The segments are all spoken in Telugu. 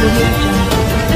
audio jungle.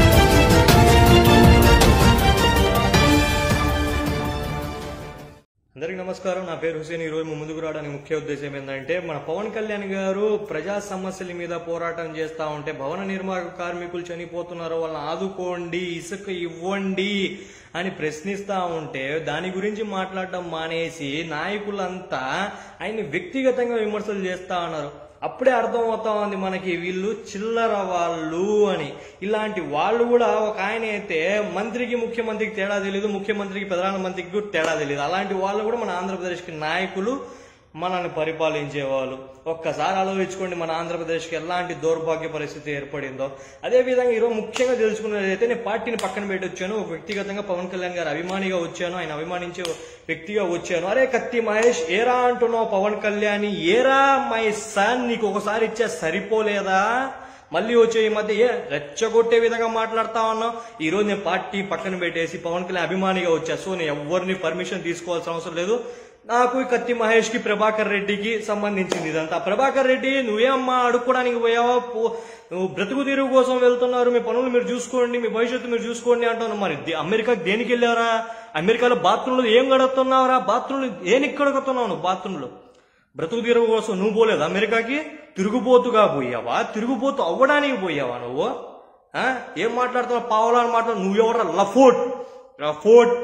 అందరికీ నమస్కారం నా పేరు హుసేన్ ఈ రోజు మీ ముందుకు రావడానికి ముఖ్య ఉద్దేశం ఏంటంటే మన పవన్ కళ్యాణ్ గారు ప్రజా సమస్యల మీద పోరాటం చేస్తా ఉంటే భవన నిర్మాణ కార్మికులు చనిపోతున్నారు వాళ్ళని ఆదుకోండి ఇసుక ఇవ్వండి అని ప్రశ్నిస్తా ఉంటే దాని గురించి మాట్లాడడం మానేసి నాయకులంతా ఆయన్ని వ్యక్తిగతంగా విమర్శలు చేస్తా ఉన్నారు అప్పుడే అర్థం అవుతా ఉంది మనకి వీళ్ళు చిల్లర వాళ్ళు అని ఇలాంటి వాళ్ళు కూడా ఒక ఆయన అయితే మంత్రికి ముఖ్యమంత్రికి తేడా తెలియదు ముఖ్యమంత్రికి ప్రధానమంత్రికి కూడా తేడా తెలియదు అలాంటి వాళ్ళు కూడా మన ఆంధ్రప్రదేశ్కి నాయకులు మనల్ని పరిపాలించే వాళ్ళు ఒక్కసారి ఆలోచించుకోండి మన ఆంధ్రప్రదేశ్కి ఎలాంటి దౌర్భాగ్య పరిస్థితి ఏర్పడిందో అదే విధంగా ఈరోజు ముఖ్యంగా తెలుసుకున్నదైతే నేను పార్టీని పక్కన పెట్టి వచ్చాను ఒక వ్యక్తిగతంగా పవన్ కళ్యాణ్ గారు అభిమానిగా వచ్చాను ఆయన అభిమానించే వ్యక్తిగా వచ్చాను అరే కత్తి మహేష్ ఏరా అంటున్నావు పవన్ కళ్యాణ్ ఏరా మై సన్ నీకు ఒకసారి ఇచ్చా సరిపోలేదా మళ్ళీ వచ్చే ఈ మధ్య ఏ రెచ్చగొట్టే విధంగా మాట్లాడుతా ఉన్నావు ఈ రోజు నేను పార్టీ పక్కన పెట్టేసి పవన్ కళ్యాణ్ అభిమానిగా వచ్చా సో నేను ఎవరిని పర్మిషన్ తీసుకోవాల్సిన అవసరం లేదు నాకు ఈ కత్తి మహేష్ కి ప్రభాకర్ రెడ్డికి సంబంధించింది ఇదంతా ప్రభాకర్ రెడ్డి నువ్వేమ్మా అడుక్కోడానికి పోయావా పో- నువ్వు బ్రతుకు తీరుగు కోసం వెళ్తున్నారు మీ పనులు మీరు చూసుకోండి మీ భవిష్యత్తు మీరు చూసుకోండి అంటున్నావు మరి దే- అమెరికాకి దేనికి వెళ్ళారా అమెరికాలో బాత్రూంలో ఏం గడుపుతున్నావురా బాత్రూంలో దేనికి కడుగుతున్నావు నువ్వు బాత్రూంలో బ్రతుకు తిరుగు కోసం నువ్వు పోలేదు అమెరికాకి తిరుగుబోతుగా పోయావా తిరుగుబోతు అవ్వడానికి పోయావా నువ్వు ఆ? ఏం మాట్లాడుతున్నావు పావులా మాట్లాడు నువ్వెవరా లఫోట్ లఫోట్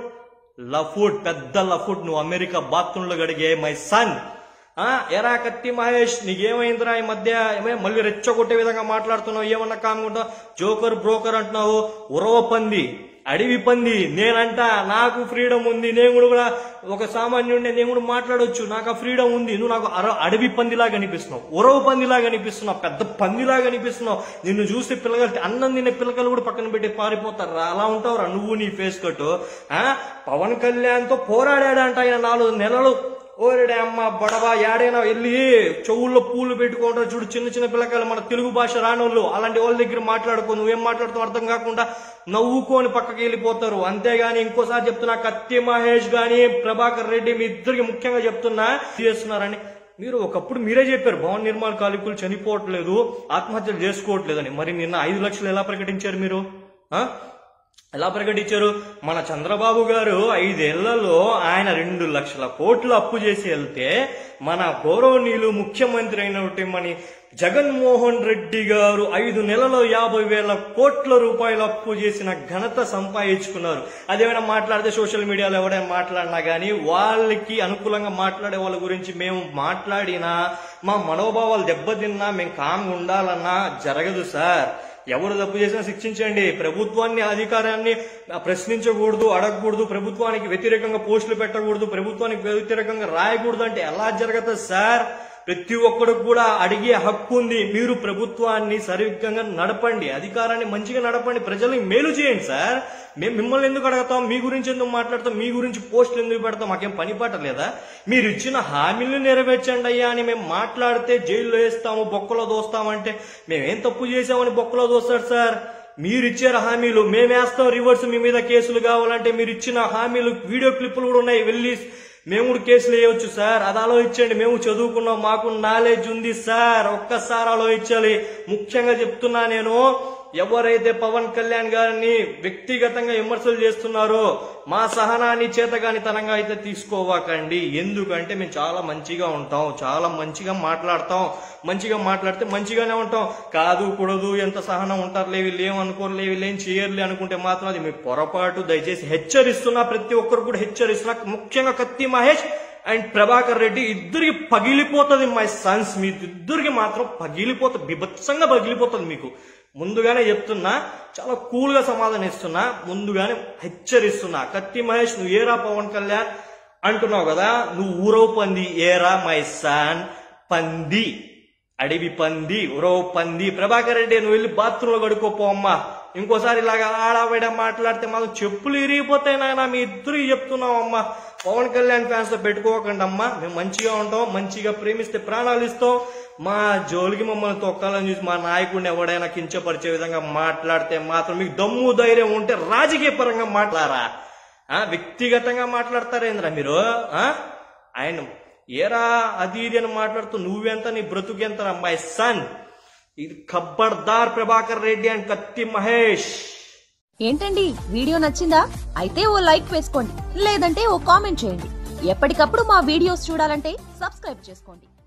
లఫోట్ పెద్ద లఫోట్ నువ్వు అమెరికా బాత్రూంలో గడిగే మై సన్ ఆ ఎరా కత్తి మహేష్ నీకేమైందిరా ఈ మధ్య ఏమే మళ్ళీ రెచ్చగొట్టే విధంగా మాట్లాడుతున్నావు ఏమన్నా కాకుండా జోకర్ బ్రోకర్ అంటున్నావు ఉరవ పంది అడవి పంది నేనంట నాకు ఫ్రీడమ్ ఉంది నేను కూడా కూడా ఒక సామాన్యుడిని నేను కూడా మాట్లాడొచ్చు నాకు ఆ ఫ్రీడమ్ ఉంది నువ్వు నాకు అర- అడవి పందిలాగా అనిపిస్తున్నావు ఉరవ పందిలాగా అనిపిస్తున్నావు పెద్ద పందిలాగా అనిపిస్తున్నావు నిన్ను చూస్తే పిల్లలు అన్నం తినే పిల్లలు కూడా పక్కన పెట్టి పారిపోతారు అలా ఉంటావురా నువ్వు నీ ఫేస్ కట్టు ఆ పవన్ కళ్యాణ్ తో పోరాడాడంట ఆయన నాలుగు నెలలు ఓరేడే అమ్మ బడవా ఏడైనా వెళ్ళి చెవుల్లో పూలు పెట్టుకుంటారు చూడు చిన్న చిన్న పిల్లకాయలు మన తెలుగు భాష రానోళ్ళు అలాంటి వాళ్ళ దగ్గర మాట్లాడుకో నువ్వేం మాట్లాడుతావు అర్థం కాకుండా నవ్వుకొని పక్కకి వెళ్ళిపోతారు అంతేగాని ఇంకోసారి చెప్తున్నా కత్తి మహేష్ గాని ప్రభాకర్ రెడ్డి మీ ఇద్దరికి ముఖ్యంగా చెప్తున్నా చేస్తున్నారని మీరు ఒకప్పుడు మీరే చెప్పారు భవన నిర్మాణ కార్మికులు చనిపోవట్లేదు ఆత్మహత్యలు చేసుకోవట్లేదని మరి నిన్న ఐదు లక్షలు ఎలా ప్రకటించారు మీరు ఆ ఎలా ప్రకటించారు మన చంద్రబాబు గారు ఐదేళ్లలో ఆయన రెండు లక్షల కోట్లు అప్పు చేసి వెళ్తే మన గౌరవనీయులు ముఖ్యమంత్రి అయినటువంటి మన జగన్మోహన్ రెడ్డి గారు ఐదు నెలలో యాభై వేల కోట్ల రూపాయలు అప్పు చేసిన ఘనత సంపాదించుకున్నారు అదేమైనా మాట్లాడితే సోషల్ మీడియాలో ఎవరైనా మాట్లాడినా కానీ వాళ్ళకి అనుకూలంగా మాట్లాడే వాళ్ళ గురించి మేము మాట్లాడినా మా మనోభావాలు దెబ్బతిన్నా మేము కామ్గా ఉండాలన్నా జరగదు సార్ ఎవరు తప్పు చేసినా శిక్షించండి ప్రభుత్వాన్ని అధికారాన్ని ప్రశ్నించకూడదు అడగకూడదు ప్రభుత్వానికి వ్యతిరేకంగా పోస్టులు పెట్టకూడదు ప్రభుత్వానికి వ్యతిరేకంగా రాయకూడదు అంటే ఎలా జరగదు సార్ ప్రతి ఒక్కరికి కూడా అడిగే హక్కు ఉంది మీరు ప్రభుత్వాన్ని సరిగ్గా నడపండి అధికారాన్ని మంచిగా నడపండి ప్రజల్ని మేలు చేయండి సార్ మేము మిమ్మల్ని ఎందుకు అడగతాం మీ గురించి ఎందుకు మాట్లాడతాం మీ గురించి పోస్టులు ఎందుకు పెడతాం మాకేం పని పాట లేదా మీరు ఇచ్చిన హామీలను నెరవేర్చండి అయ్యా అని మేము మాట్లాడితే జైల్లో వేస్తాము బొక్కలో దోస్తామంటే మేమేం తప్పు చేసామని బొక్కలో దోస్తాడు సార్ మీరు ఇచ్చారు హామీలు మేమేస్తాం రివర్స్ మీ మీద కేసులు కావాలంటే మీరు ఇచ్చిన హామీలు వీడియో క్లిప్పులు కూడా ఉన్నాయి వెళ్ళి మేము కూడా కేసులు వేయవచ్చు సార్ అది ఆలోచించండి మేము చదువుకున్నాం మాకు నాలెడ్జ్ ఉంది సార్ ఒక్కసారి ఆలోచించాలి ముఖ్యంగా చెప్తున్నా నేను ఎవరైతే పవన్ కళ్యాణ్ గారిని వ్యక్తిగతంగా విమర్శలు చేస్తున్నారో మా సహనాన్ని చేతగాని తనంగా అయితే తీసుకోవాకండి ఎందుకంటే మేము చాలా మంచిగా ఉంటాం చాలా మంచిగా మాట్లాడతాం మంచిగా మాట్లాడితే మంచిగానే ఉంటాం కాదు కూడదు ఎంత సహనం ఉంటారులే వీళ్ళు ఏమనుకోరులే వీళ్ళు ఏం చేయర్లే అనుకుంటే మాత్రం అది మీ పొరపాటు దయచేసి హెచ్చరిస్తున్నా ప్రతి ఒక్కరు కూడా హెచ్చరిస్తున్నా ముఖ్యంగా కత్తి మహేష్ అండ్ ప్రభాకర్ రెడ్డి ఇద్దరికి పగిలిపోతుంది మై సన్స్ మీ ఇద్దరికి మాత్రం పగిలిపోతుంది బిభత్సంగా పగిలిపోతుంది మీకు ముందుగానే చెప్తున్నా చాలా కూల్ గా సమాధానం ఇస్తున్నా ముందుగానే హెచ్చరిస్తున్నా కత్తి మహేష్ నువ్వు ఏరా పవన్ కళ్యాణ్ అంటున్నావు కదా నువ్వు ఊరవు పంది ఏరా మై సన్ పంది అడవి పంది ఉరవ పంది ప్రభాకర్ రెడ్డి నువ్వు వెళ్ళి బాత్రూంలో కడుక్కోపో అమ్మా ఇంకోసారి ఇలాగా ఆడావిడ మాట్లాడితే మాకు చెప్పులు ఇరిగిపోతాయి నాయన మీ ఇద్దరు చెప్తున్నాం అమ్మా పవన్ కళ్యాణ్ ఫ్యాన్స్ తో పెట్టుకోకండి అమ్మా మేము మంచిగా ఉంటాం మంచిగా ప్రేమిస్తే ప్రాణాలు ఇస్తాం మా జోలికి మమ్మల్ని తొక్కాలని చూసి మా నాయకుడిని ఎవడైనా కించపరిచే విధంగా మాట్లాడితే మాత్రం మీకు దమ్ము ధైర్యం ఉంటే రాజకీయ పరంగా మాట్లాడారా ఆ వ్యక్తిగతంగా మాట్లాడతారేంద్రా మీరు ఆ ఆయన ఏరా అది ఇది అని మాట్లాడుతూ నువ్వెంత నీ బ్రతుకెంత మై సన్ ఇది ఖబ్బర్దార్ ప్రభాకర్ రెడ్డి అండ్ కత్తి మహేష్ ఏంటండి వీడియో నచ్చిందా అయితే ఓ లైక్ వేసుకోండి లేదంటే ఓ కామెంట్ చేయండి ఎప్పటికప్పుడు మా వీడియోస్ చూడాలంటే సబ్స్క్రైబ్ చేసుకోండి